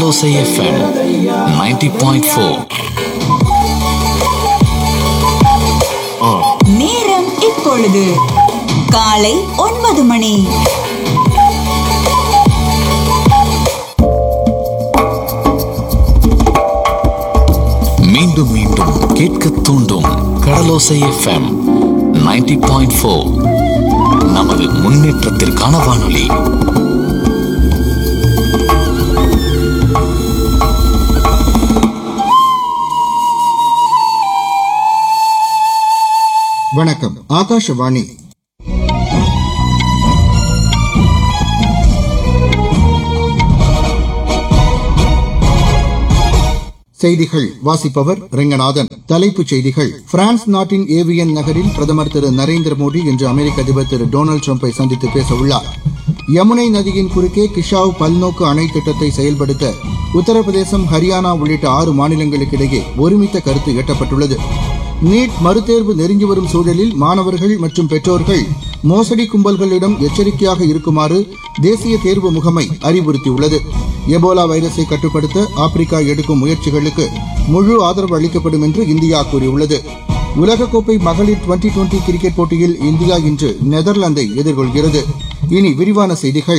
கடலோசை FM 90.4 point four நேரம் இப்பொழுது காலை ஒன்பது மணி மீண்டும் மீண்டும் கேட்க தூண்டும் கடலோசை எஃப்எம் 90.4 பாயிண்ட் ஃபோர் நமது முன்னேற்றத்திற்கான வானொலி வணக்கம் ஆகாஷவாணி செய்திகள் வாசிப்பவர் ரெங்கநாதன் தலைப்புச் செய்திகள் பிரான்ஸ் நாட்டின் ஏவியன் நகரில் பிரதமர் திரு நரேந்திர மோடி இன்று அமெரிக்க அதிபர் திரு டொனால்டு டிரம்பை சந்தித்து பேச உள்ளார் யமுனை நதியின் குறுக்கே கிஷாவ் பல்நோக்கு அணை திட்டத்தை செயல்படுத்த உத்தரப்பிரதேசம் ஹரியானா உள்ளிட்ட ஆறு மாநிலங்களுக்கிடையே ஒருமித்த கருத்து எட்டப்பட்டுள்ளது நீட் மறுதேர்வு நெருங்கி வரும் சூழலில் மாணவர்கள் மற்றும் பெற்றோர்கள் மோசடி கும்பல்களிடம் எச்சரிக்கையாக இருக்குமாறு தேசிய தேர்வு முகமை அறிவுறுத்தியுள்ளது எபோலா வைரஸை கட்டுப்படுத்த ஆப்பிரிக்கா எடுக்கும் முயற்சிகளுக்கு முழு ஆதரவு அளிக்கப்படும் என்று இந்தியா கூறியுள்ளது உலகக்கோப்பை மகளிர் டுவெண்டி டுவெண்டி கிரிக்கெட் போட்டியில் இந்தியா இன்று நெதர்லாந்தை எதிர்கொள்கிறது இனி விரிவான செய்திகள்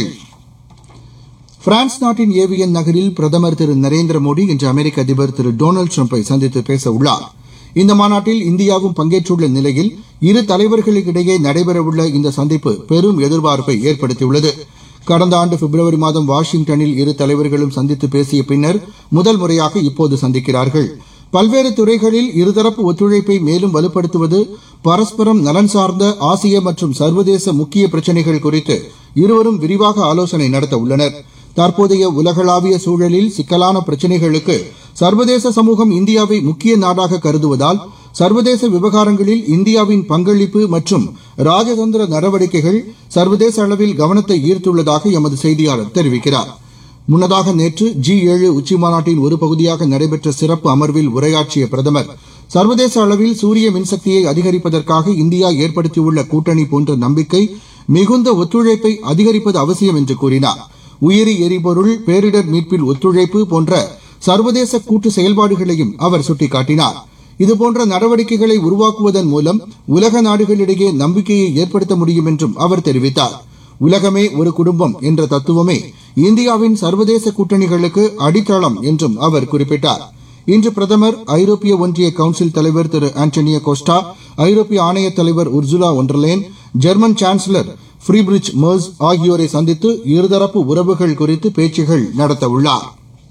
பிரான்ஸ் நாட்டின் ஏவியன் நகரில் பிரதமர் திரு நரேந்திர மோடி இன்று அமெரிக்க அதிபர் திரு டொனால்டு டிரம்பை சந்தித்து பேச உள்ளார் இந்த மாநாட்டில் இந்தியாவும் பங்கேற்றுள்ள நிலையில் இரு தலைவர்களுக்கிடையே நடைபெறவுள்ள இந்த சந்திப்பு பெரும் எதிர்பார்ப்பை ஏற்படுத்தியுள்ளது கடந்த ஆண்டு பிப்ரவரி மாதம் வாஷிங்டனில் இரு தலைவர்களும் சந்தித்து பேசிய பின்னர் முதல் முறையாக இப்போது சந்திக்கிறார்கள் பல்வேறு துறைகளில் இருதரப்பு ஒத்துழைப்பை மேலும் வலுப்படுத்துவது பரஸ்பரம் நலன் சார்ந்த ஆசிய மற்றும் சர்வதேச முக்கிய பிரச்சினைகள் குறித்து இருவரும் விரிவாக ஆலோசனை நடத்த உள்ளனர் தற்போதைய உலகளாவிய சூழலில் சிக்கலான பிரச்சினைகளுக்கு சர்வதேச சமூகம் இந்தியாவை முக்கிய நாடாக கருதுவதால் சர்வதேச விவகாரங்களில் இந்தியாவின் பங்களிப்பு மற்றும் ராஜதந்திர நடவடிக்கைகள் சர்வதேச அளவில் கவனத்தை ஈர்த்துள்ளதாக எமது செய்தியாளர் தெரிவிக்கிறார் முன்னதாக நேற்று ஜி ஏழு உச்சிமாநாட்டின் ஒரு பகுதியாக நடைபெற்ற சிறப்பு அமர்வில் உரையாற்றிய பிரதமர் சர்வதேச அளவில் சூரிய மின்சக்தியை அதிகரிப்பதற்காக இந்தியா ஏற்படுத்தியுள்ள கூட்டணி போன்ற நம்பிக்கை மிகுந்த ஒத்துழைப்பை அதிகரிப்பது அவசியம் என்று கூறினார் உயிரி எரிபொருள் பேரிடர் மீட்பில் ஒத்துழைப்பு போன்ற சர்வதேச கூட்டு செயல்பாடுகளையும் அவர் சுட்டிக்காட்டினார் இதுபோன்ற நடவடிக்கைகளை உருவாக்குவதன் மூலம் உலக நாடுகளிடையே நம்பிக்கையை ஏற்படுத்த முடியும் என்றும் அவர் தெரிவித்தார் உலகமே ஒரு குடும்பம் என்ற தத்துவமே இந்தியாவின் சர்வதேச கூட்டணிகளுக்கு அடித்தளம் என்றும் அவர் குறிப்பிட்டார் இன்று பிரதமர் ஐரோப்பிய ஒன்றிய கவுன்சில் தலைவர் திரு ஆண்டனியோ கோஸ்டா ஐரோப்பிய ஆணைய தலைவர் Ursula von der Leyen German chancellor Friedrich Merz ஆகியோரை சந்தித்து இருதரப்பு உறவுகள் குறித்து பேச்சுகள் நடத்தவுள்ளார்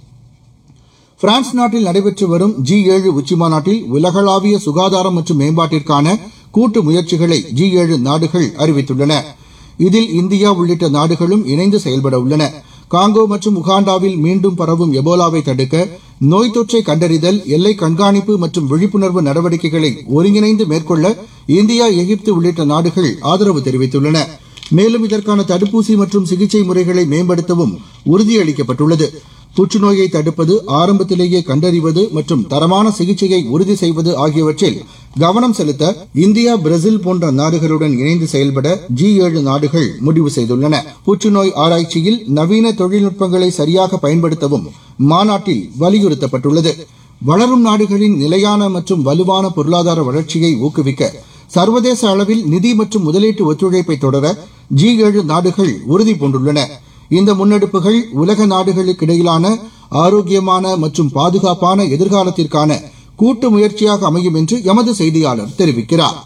பிரான்ஸ் நாட்டில் நடைபெற்று வரும் ஜி ஏழு உச்சிமாநாட்டில் உலகளாவிய சுகாதாரம் மற்றும் மேம்பாட்டிற்கான கூட்டு முயற்சிகளை ஜி ஏழு நாடுகள் அறிவித்துள்ளன இதில் இந்தியா உள்ளிட்ட நாடுகளும் இணைந்து செயல்பட உள்ளன காங்கோ மற்றும் உகாண்டாவில் மீண்டும் பரவும் எபோலாவை தடுக்க நோய் தொற்றை கண்டறிதல் எல்லை கண்காணிப்பு மற்றும் விழிப்புணர்வு நடவடிக்கைகளை ஒருங்கிணைந்து மேற்கொள்ள இந்தியா எகிப்து உள்ளிட்ட நாடுகள் ஆதரவு தெரிவித்துள்ளன மேலும் இதற்கான தடுப்பூசி மற்றும் சிகிச்சை முறைகளை மேம்படுத்தவும் உறுதியளிக்கப்பட்டுள்ளது புற்றுநோயை தடுப்பது ஆரம்பத்திலேயே கண்டறிவது மற்றும் தரமான சிகிச்சையை உறுதி செய்வது ஆகியவற்றில் கவனம் செலுத்த இந்தியா பிரேசில் போன்ற நாடுகளுடன் இணைந்து செயல்பட ஜி ஏழு நாடுகள் முடிவு செய்துள்ளன புற்றுநோய் ஆராய்ச்சியில் நவீன தொழில்நுட்பங்களை சரியாக பயன்படுத்தவும் மாநாட்டில் வலியுறுத்தப்பட்டுள்ளது வளரும் நாடுகளின் நிலையான மற்றும் வலுவான பொருளாதார வளர்ச்சியை ஊக்குவிக்க சர்வதேச அளவில் நிதி மற்றும் முதலீட்டு ஒத்துழைப்பை தொடர ஜி ஏழு நாடுகள் உறுதி பூண்டுள்ளன இந்த முன்னெடுப்புகள் உலக நாடுகளுக்கிடையிலான ஆரோக்கியமான மற்றும் பாதுகாப்பான எதிர்காலத்திற்கான கூட்டு முயற்சியாக அமையும் என்று எமது செய்தியாளர் தெரிவிக்கிறார்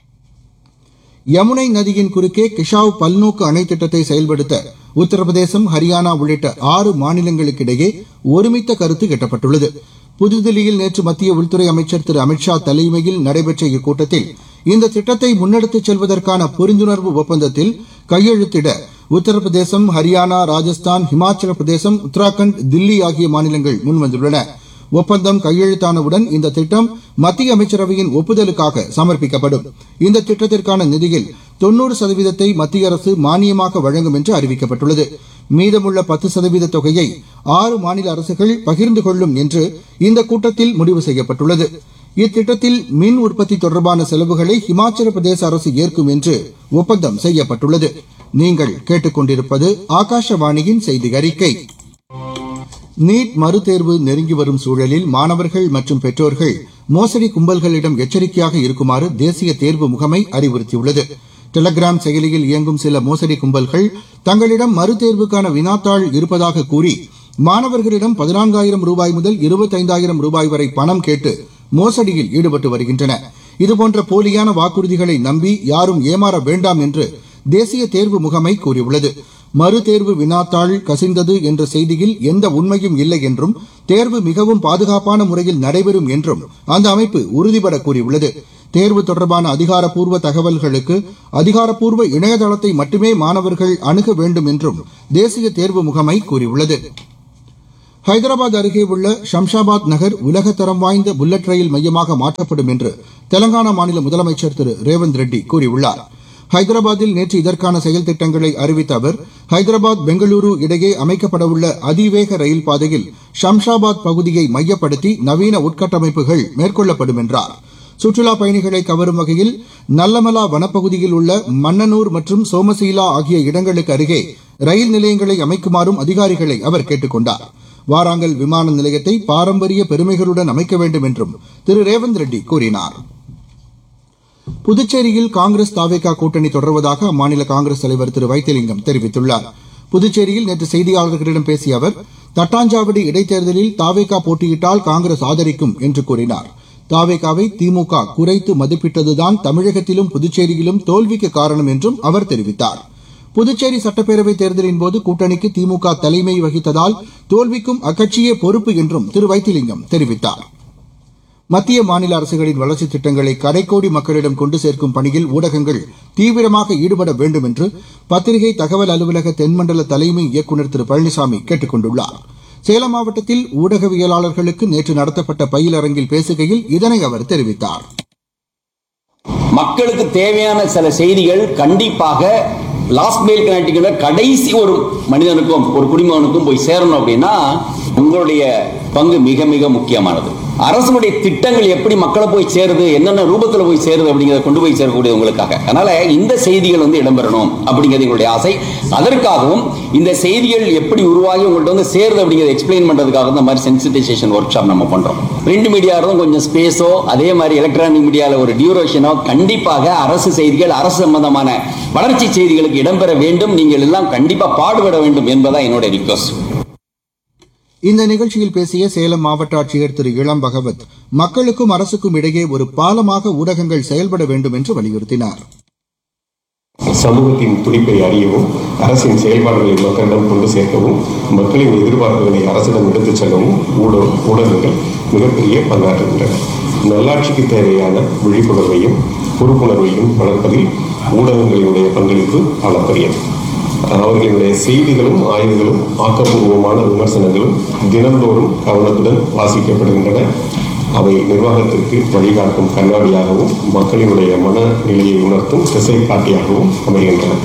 யமுனை நதியின் குறுக்கே கிஷாவ் பல்நோக்கு அணை திட்டத்தை செயல்படுத்த உத்தரப்பிரதேசம் ஹரியானா உள்ளிட்ட ஆறு மாநிலங்களுக்கிடையே ஒருமித்த கருத்து எட்டப்பட்டுள்ளது புதுதில்லியில் நேற்று மத்திய உள்துறை அமைச்சர் திரு அமித்ஷா தலைமையில் நடைபெற்ற இக்கூட்டத்தில் இந்த திட்டத்தை முன்னெடுத்துச் செல்வதற்கான புரிந்துணர்வு ஒப்பந்தத்தில் கையெழுத்திட உத்தரப்பிரதேசம் ஹரியானா ராஜஸ்தான் ஹிமாச்சல பிரதேசம் உத்தராகண்ட் தில்லி ஆகிய மாநிலங்கள் முன்வந்துள்ளன ஒப்பந்தம் கையெழுத்தானவுடன் இந்த திட்டம் மத்திய அமைச்சரவையின் ஒப்புதலுக்காக சமர்ப்பிக்கப்படும் இந்த திட்டத்திற்கான நிதியில் தொன்னூறு சதவீதத்தை மத்திய அரசு மானியமாக வழங்கும் என்று அறிவிக்கப்பட்டுள்ளது மீதமுள்ள பத்து சதவீத தொகையை ஆறு மாநில அரசுகள் பகிர்ந்து கொள்ளும் என்று இந்த கூட்டத்தில் முடிவு செய்யப்பட்டுள்ளது இத்திட்டத்தில் மின் உற்பத்தி தொடர்பான செலவுகளை ஹிமாச்சல பிரதேச அரசு ஏற்கும் என்று ஒப்பந்தம் செய்யப்பட்டுள்ளது நீங்கள் கேட்டுக்கொண்டிருப்பது ஆகாஷவாணியின் செய்தி அறிக்கை நீட் மறுதேர்வு நெருங்கி வரும் சூழலில் மாணவர்கள் மற்றும் பெற்றோர்கள் மோசடி கும்பல்களிடம் எச்சரிக்கையாக இருக்குமாறு தேசிய தேர்வு முகமை அறிவுறுத்தியுள்ளது டெலகிராம் செயலியில் இயங்கும் சில மோசடி கும்பல்கள் தங்களிடம் மறுதேர்வுக்கான வினாத்தாள் இருப்பதாக கூறி மாணவர்களிடம் பதினான்காயிரம் ரூபாய் முதல் இருபத்தைந்தாயிரம் ரூபாய் வரை பணம் கேட்டு மோசடியில் ஈடுபட்டு வருகின்றன இதுபோன்ற போலியான வாக்குறுதிகளை நம்பி யாரும் ஏமாற வேண்டாம் என்று தேசிய தேர்வு முகமை கூறியுள்ளது மறுதேர்வு வினாத்தாள் கசிந்தது என்ற செய்தியில் எந்த உண்மையும் இல்லை என்றும் தேர்வு மிகவும் பாதுகாப்பான முறையில் நடைபெறும் என்றும் அந்த அமைப்பு உறுதிபட கூறியுள்ளது தேர்வு தொடர்பான அதிகாரப்பூர்வ தகவல்களுக்கு அதிகாரப்பூர்வ இணையதளத்தை மட்டுமே மாணவர்கள் அணுக வேண்டும் என்றும் தேசிய தேர்வு முகமை கூறியுள்ளது ஹைதராபாத் அருகே உள்ள ஷம்ஷாபாத் நகர் உலகத்தரம் வாய்ந்த புல்லட் ரயில் மையமாக மாற்றப்படும் என்று தெலங்கானா மாநில முதலமைச்சர் திரு ரேவந்த் ரெட்டி கூறியுள்ளார் ஹைதராபாத்தில் நேற்று இதற்கான செயல் திட்டங்களை அறிவித்த அவர் ஹைதராபாத் பெங்களூரு இடையே அமைக்கப்படவுள்ள அதிவேக ரயில் பாதையில் ஷம்ஷாபாத் பகுதியை மையப்படுத்தி நவீன உட்கட்டமைப்புகள் மேற்கொள்ளப்படும் என்றார் சுற்றுலா பயணிகளை கவரும் வகையில் நல்லமலா வனப்பகுதியில் உள்ள மன்னனூர் மற்றும் சோமசீலா ஆகிய இடங்களுக்கு அருகே ரயில் நிலையங்களை அமைக்குமாறும் அதிகாரிகளை அவர் கேட்டுக் கொண்டார் வாராங்கல் விமான நிலையத்தை பாரம்பரிய பெருமைகளுடன் அமைக்க வேண்டும் என்றும் திரு ரேவந்த் ரெட்டி கூறினார் புதுச்சேரியில் காங்கிரஸ் தாவேகா கூட்டணி தொடர்வதாக அம்மாநில காங்கிரஸ் தலைவர் திரு வைத்திலிங்கம் தெரிவித்துள்ளார் புதுச்சேரியில் நேற்று செய்தியாளர்களிடம் பேசிய அவர் தட்டாஞ்சாவடி இடைத்தேர்தலில் தாவேகா போட்டியிட்டால் காங்கிரஸ் ஆதரிக்கும் என்று கூறினார் தாவேகாவை திமுக குறைத்து மதிப்பிட்டதுதான் தமிழகத்திலும் புதுச்சேரியிலும் தோல்விக்கு காரணம் என்றும் அவர் தெரிவித்தார் புதுச்சேரி சட்டப்பேரவைத் தேர்தலின் போது கூட்டணிக்கு திமுக தலைமை வகித்ததால் தோல்விக்கும் அக்கட்சியே பொறுப்பு என்றும் திரு வைத்திலிங்கம் தெரிவித்தார் மத்திய மாநில அரசுகளின் வளர்ச்சித் திட்டங்களை கடைக்கோடி மக்களிடம் கொண்டு சேர்க்கும் பணியில் ஊடகங்கள் தீவிரமாக ஈடுபட வேண்டும் என்று பத்திரிகை தகவல் அலுவலக தென்மண்டல தலைமை இயக்குநர் திரு பழனிசாமி கேட்டுக் கொண்டுள்ளார் சேலம் மாவட்டத்தில் ஊடகவியலாளர்களுக்கு நேற்று நடத்தப்பட்ட பயிலரங்கில் பேசுகையில் இதனை அவர் தெரிவித்தார் மக்களுக்கு தேவையான சில செய்திகள் கண்டிப்பாக லாஸ்ட் மெயில் கனெக்டிங்கோட கடைசி ஒரு மனிதனுக்கும் ஒரு குடிமகனுக்கும் போய் சேரணும் அப்படின்னா உங்களுடைய பங்கு மிக மிக முக்கியமானது அரசுடைய திட்டங்கள் எப்படி மக்களை போய் சேருது என்னென்ன ரூபத்துல போய் சேருது அப்படிங்கிறத கொண்டு போய் சேரக்கூடிய உங்களுக்காக அதனால இந்த செய்திகள் வந்து இடம்பெறணும் அப்படிங்கிறது எங்களுடைய ஆசை அதற்காகவும் இந்த செய்திகள் எப்படி உருவாகி உங்கள்ட்ட வந்து சேருது அப்படிங்கிறத எக்ஸ்பிளைன் பண்றதுக்காக இந்த மாதிரி சென்சிட்டைசேஷன் ஒர்க் ஷாப் நம்ம பண்றோம் பிரிண்ட் மீடியா இருந்தும் கொஞ்சம் ஸ்பேஸோ அதே மாதிரி எலக்ட்ரானிக் மீடியால ஒரு டியூரேஷனோ கண்டிப்பாக அரசு செய்திகள் அரசு சம்பந்தமான வளர்ச்சி செய்திகளுக்கு இடம்பெற வேண்டும் நீங்கள் எல்லாம் கண்டிப்பா பாடுபட வேண்டும் என்பதா என்னோட ரிக்வஸ்ட் இந்த நிகழ்ச்சியில் பேசிய சேலம் மாவட்ட ஆட்சியர் திரு இளம் பகவத் மக்களுக்கும் அரசுக்கும் இடையே ஒரு பாலமாக ஊடகங்கள் செயல்பட வேண்டும் என்று வலியுறுத்தினார் சமூகத்தின் துடிப்பை அறியவும் அரசின் செயல்பாடுகளை மக்களிடம் கொண்டு சேர்க்கவும் மக்களின் எதிர்பார்ப்புகளை அரசிடம் எடுத்துச் செல்லவும் ஊடக ஊடகங்கள் மிகப்பெரிய பங்காற்றுகின்றன நல்லாட்சிக்கு தேவையான விழிப்புணர்வையும் பொறுப்புணர்வையும் வளர்ப்பதில் ஊடகங்களினுடைய பங்களிப்பு அளப்பரியது அவர்களுடைய செய்திகளும் ஆய்வுகளும் ஆக்கப்பூர்வமான விமர்சனங்களும் தினந்தோறும் கவனத்துடன் வாசிக்கப்படுகின்றன அவை நிர்வாகத்திற்கு வழிகாட்டும் கண்ணாடியாகவும் மக்களினுடைய மனநிலையை உணர்த்தும் திசை காட்டியாகவும் அமைகின்றன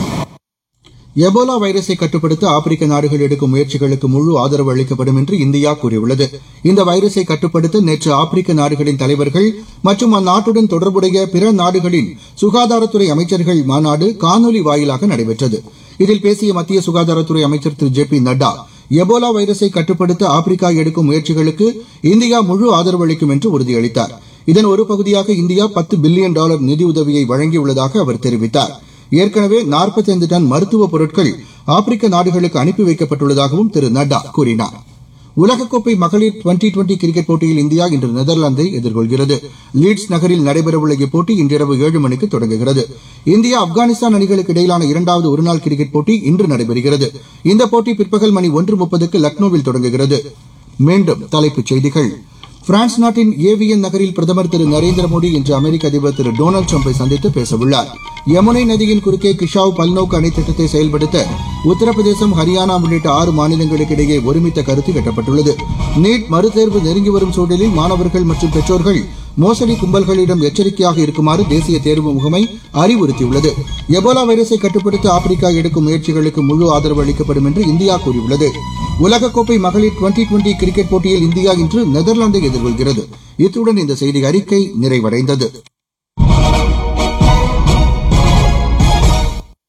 எபோலா வைரஸை கட்டுப்படுத்த ஆப்பிரிக்க நாடுகள் எடுக்கும் முயற்சிகளுக்கு முழு ஆதரவு அளிக்கப்படும் என்று இந்தியா கூறியுள்ளது இந்த வைரஸை கட்டுப்படுத்த நேற்று ஆப்பிரிக்க நாடுகளின் தலைவர்கள் மற்றும் அந்நாட்டுடன் தொடர்புடைய பிற நாடுகளின் சுகாதாரத்துறை அமைச்சர்கள் மாநாடு காணொலி வாயிலாக நடைபெற்றது இதில் பேசிய மத்திய சுகாதாரத்துறை அமைச்சர் திரு ஜே பி நட்டா எபோலா வைரஸை கட்டுப்படுத்த ஆப்பிரிக்கா எடுக்கும் முயற்சிகளுக்கு இந்தியா முழு ஆதரவு அளிக்கும் என்று உறுதியளித்தார் இதன் ஒரு பகுதியாக இந்தியா பத்து பில்லியன் டாலர் நிதியுதவியை வழங்கியுள்ளதாக அவர் தெரிவித்தார் ஏற்கனவே 45 டன் மருத்துவப் பொருட்கள் ஆப்பிரிக்க நாடுகளுக்கு அனுப்பி வைக்கப்பட்டுள்ளதாகவும் திரு நட்டா கூறினார் உலகக்கோப்பை மகளிர் டுவெண்டி டுவெண்டி கிரிக்கெட் போட்டியில் இந்தியா இன்று நெதர்லாந்தை எதிர்கொள்கிறது லீட்ஸ் நகரில் நடைபெறவுள்ள இப்போட்டி இன்றிரவு ஏழு மணிக்கு தொடங்குகிறது இந்தியா ஆப்கானிஸ்தான் அணிகளுக்கு இடையிலான இரண்டாவது ஒருநாள் கிரிக்கெட் போட்டி இன்று நடைபெறுகிறது இந்த போட்டி பிற்பகல் மணி ஒன்று முப்பதுக்கு லக்னோவில் தொடங்குகிறது மீண்டும் தலைப்புச் செய்திகள் பிரான்ஸ் நாட்டின் ஏவியன் நகரில் பிரதமர் திரு நரேந்திர மோடி இன்று அமெரிக்க அதிபர் திரு டொனால்டு ட்ரம்பை சந்தித்து பேசவுள்ளார் யமுனை நதியின் குறுக்கே கிஷாவ் பல்நோக்கு அணை திட்டத்தை செயல்படுத்த உத்தரப்பிரதேசம் ஹரியானா உள்ளிட்ட ஆறு மாநிலங்களுக்கு இடையே ஒருமித்த கருத்து எட்டப்பட்டுள்ளது நீட் மறுதேர்வு நெருங்கி வரும் சூழலில் மாணவர்கள் மற்றும் பெற்றோர்கள் மோசடி கும்பல்களிடம் எச்சரிக்கையாக இருக்குமாறு தேசிய தேர்வு முகமை அறிவுறுத்தியுள்ளது எபோலா வைரஸை கட்டுப்படுத்த ஆப்பிரிக்கா எடுக்கும் முயற்சிகளுக்கு முழு ஆதரவு அளிக்கப்படும் என்று இந்தியா கூறியுள்ளது உலகக்கோப்பை மகளிர் டுவெண்டி டுவெண்டி கிரிக்கெட் போட்டியில் இந்தியா இன்று நெதர்லாந்தை எதிர்கொள்கிறது இத்துடன் இந்த செய்தி அறிக்கை நிறைவடைந்தது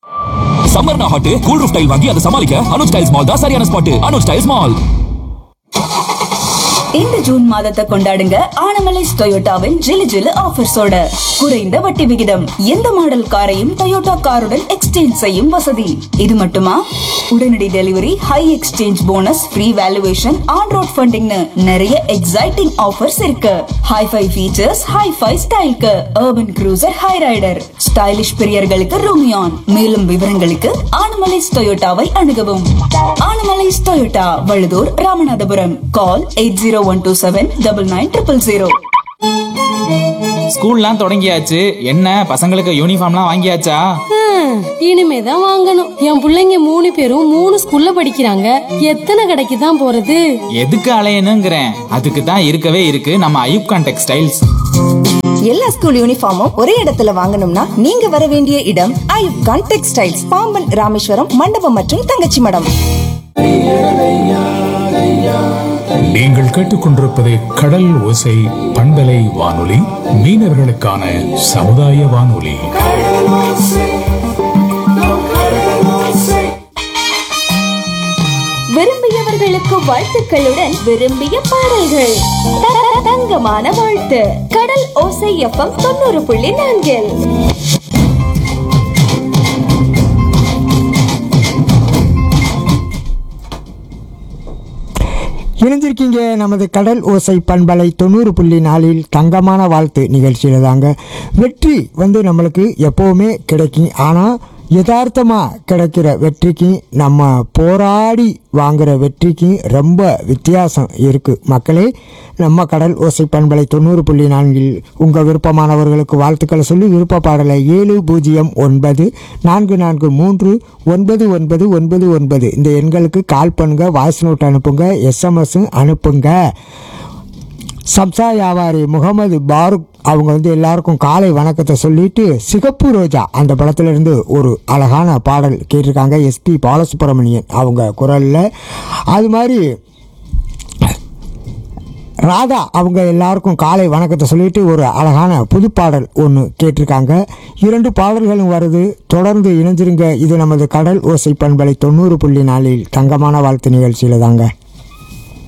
சம்மர்னா ஹாட் கூல் ரூஃப் டைல் வாங்கி அதை சமாளிக்க அனுஜ் டைல்ஸ் மால் தான் சரியான ஸ்பாட் அனுஜ் டைல்ஸ் மால் இந்த ஜூன் மாதத்தை கொண்டாடுங்க ஆனமலைஸ் டொயோட்டாவின் ஜிலு ஜிலு ஆஃபர்ஸோட குறைந்த வட்டி விகிதம் எந்த மாடல் காரையும் டொயோட்டா காருடன் எக்ஸ்சேஞ்ச் செய்யும் வசதி இது மட்டுமா உடனடி delivery high exchange bonus free valuation on road ஃபண்டிங்னு நிறைய எக்ஸைட்டிங் ஆஃபர்ஸ் இருக்கு ஹைஃபை ஃபீச்சர்ஸ் ஹைஃபை ஸ்டைல்க்கு urban cruiser Hyryder stylish பிரியர்களுக்கு ரூமியான் மேலும் விவரங்களுக்கு ஆனமலைஸ் டொயோட்டாவை அணுகவும் Anamalais Toyota Vazhudhur Ramanathapuram call eight zero one two seven double nine triple zero ஸ்கூல்லாம் தொடங்கியாச்சு என்ன பசங்களுக்கு யூனிஃபார்ம்லாம் வாங்கியாச்சா ஹம், இனிமேதான் வாங்கணும் என் புள்ளைங்க மூணு பேரும் மூணு ஸ்கூல்ல படிக்கிறாங்க எத்தனை கடைக்கு தான் போறது எதுக்கு அலையணுங்கிறேன் அதுக்கு தான் இருக்கவே இருக்கு நம்ம ஐயூப்கான் டெக்ஸ்டைல்ஸ் எல்லா ஸ்கூல் யூனிஃபார்மும் ஒரே இடத்துல வாங்கணும்னா நீங்க வர வேண்டிய இடம் ஐயூப் கான் டெக்ஸ்டைல்ஸ் பாம்பன் ராமேஸ்வரம் மண்டபம் மற்றும் தங்கச்சி மடம் நீங்கள் கேட்டுக்கொண்டிருப்பது கடல் ஓசை பண்பலை வானொலி மீனவர்களுக்கான சமுதாய வானொலி விரும்பியவர்களுக்கு வாழ்த்துக்களுடன் விரும்பிய பாடல்கள் த- தங்கமான வாழ்த்து கடல் ஓசை எஃப்எம் தொண்ணூறு புள்ளி நான்கில் இணைஞ்சிருக்கீங்க நமது கடல் ஓசை பண்பலை தொண்ணூறு புள்ளி நாலில் தங்கமான வாழ்த்து நிகழ்ச்சியில் தாங்க வெற்றி வந்து நம்மளுக்கு எப்போவுமே கிடைக்கும் ஆனால் யதார்த்தமாக கிடைக்கிற வெற்றிக்கு நம்ம போராடி வாங்குற வெற்றிக்கு ரொம்ப வித்தியாசம் இருக்குது மக்களே நம்ம கடல் ஓசை பண்பலை தொண்ணூறு புள்ளி நான்கில் உங்கள் விருப்பமானவர்களுக்கு வாழ்த்துக்களை சொல்லி விருப்ப பாடலை ஏழு பூஜ்ஜியம் ஒன்பது நான்கு நான்கு மூன்று ஒன்பது ஒன்பது ஒன்பது ஒன்பது இந்த எண்களுக்கு கால் பண்ணுங்க வாய்ஸ் நோட் அனுப்புங்க எஸ்எம்எஸ் அனுப்புங்க சப்சா வியாபாரி முகமது பாருக் அவங்க வந்து எல்லாருக்கும் காலை வணக்கத்தை சொல்லிட்டு சிகப்பு ரோஜா அந்த படத்துல இருந்து ஒரு அழகான பாடல் கேட்டிருக்காங்க எஸ்பி பாலசுப்ரமணியன் அவங்க குரலில் அது மாதிரி ராதா அவங்க எல்லாருக்கும் காலை வணக்கத்தை சொல்லிட்டு ஒரு அழகான புது பாடல் ஒன்று கேட்டிருக்காங்க இரண்டு பாடல்களும் வருது தொடர்ந்து இணைஞ்சிருங்க இது நமது கடல் ஓசை பண்பலை தொண்ணூறு புள்ளி நாலில் தங்கமான வாழ்த்து நிகழ்ச்சியில் தாங்க